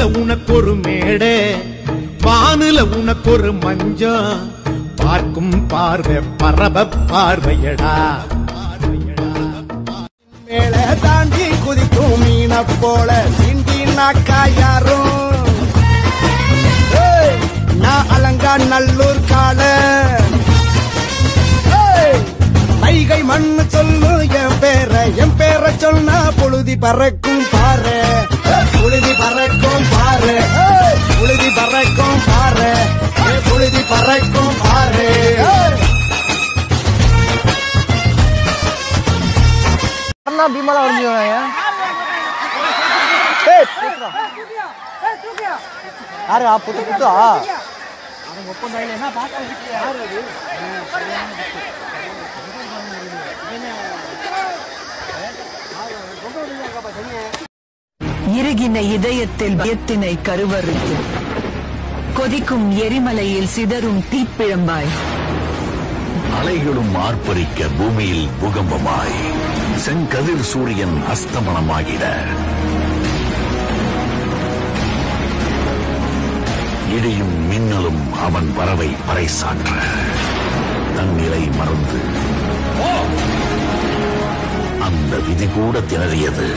உனக்கு ஒரு மேடை வானுல உனக்கு ஒரு மஞ்சம் பார்க்கும் பார்வை பரப பார்வையடா மேல தாண்டி குதிக்கும் மீன போல சிண்டி நாக்கா யாரும் ஏய், நான் அலங்கா நல்லூர் கால ஏய், வைகை மண்ணு சொல்லு என் பேர என் பேர சொன்னா புழுதி பறக்கும் பாரு ஏய், புழுதி பறக்கும் பாரு ஏய், புழுதி பறக்கும் பாரு ஏய், புழுதி பறக்கும் பாரு ஏய். பீமாலாம் வரைஞ்சுவாங்க யாரு புத்து புத்தா இறுகின இதயத்தில் பயத்தினை கருவறுத்து கொதிக்கும் எரிமலையில் சிதறும் தீப்பிழம்பாய் அலைகளும் ஆர்ப்பரிக்க பூமியில் பூகம்பமாய் செங்கதிர் சூரியன் அஸ்தமனமாகிட இடியும் மின்னலும் அவன் வரவை பறைசாற்ற தன்னிலை மறந்து அந்த விதி கூட திணறியது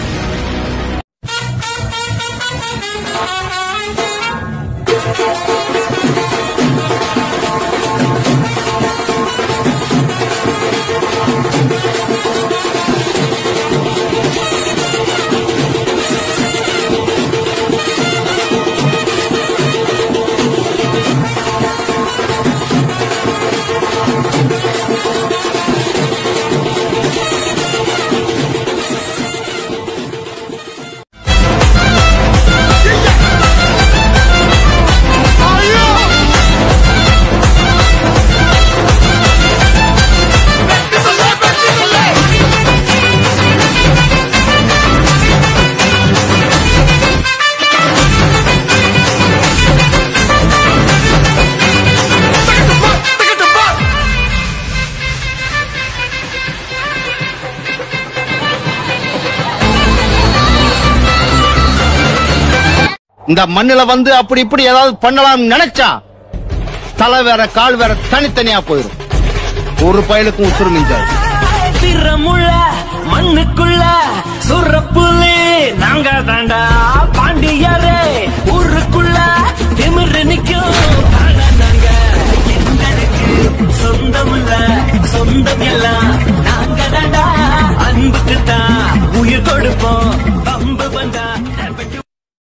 இந்த மண்ணுல வந்து அப்படி இப்படி ஏதாவது பண்ணலாம் நினைச்சா தலை வேற கால் வேற தனித்தனியா போயிரும் ஒரு பயலுக்கும் உசுறு மிஞ்சாது திறமுள்ள மண்ணுக்குள்ள சுரப்புலே நாங்க தாண்டா பாண்டியரே ஊருக்குள்ள திமிரு நிக்கும் தாண்டா நாங்க எங்களுக்கு சொந்தம் இல்ல சொந்தம் எல்லாம் நாங்க தாண்டா அன்புக்கு தான் உயிர் கொடுப்போம் பம்பு வந்தா வெட்டு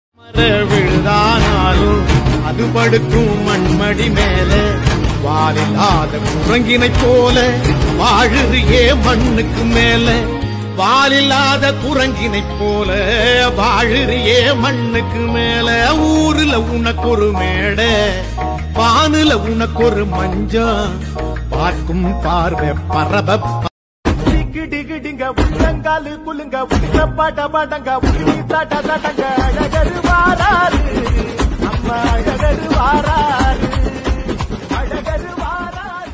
விழுதானாலும் அது படுக்கும் மண்மடி மேல வாலில்லாத குரங்கினை போல வாழுது ஏ மண்ணுக்கு மேல வாலில்லாத குரங்கினை போல வாழுது ஏ மண்ணுக்கு மேல ஊருல உனக்கு ஒரு மேடை வானுல உனக்கு ஒரு மஞ்சம் பார்க்கும் பார்வை பரப டிகு டிகு டிங்க உள்ளங்காலு குலுங்க உடுக்க பாட்ட பாட்டங்க உடுவி தாட்ட தாட்டங்க அழகரு வாராரு நம்ம அழகரு வாராரு அழகரு வாராரு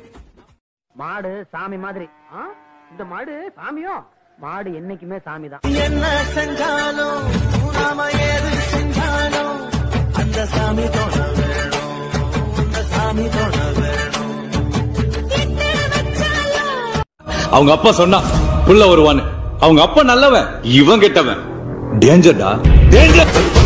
மாடு சாமி மாதிரி ஆ? இந்த மாடு சாமியோ மாடு என்னைக்குமே சாமி தான் என்ன செஞ்சாலும் நாம ஏது செஞ்சாலும் அந்த சாமி தோண வேணும் அந்த சாமி தோண வேணும் அவங்க அப்பா சொன்னா புள்ள வருவான்னு அவங்க அப்பா நல்லவன் இவன் கெட்டவன் டேஞ்சர்டா டேஞ்சர்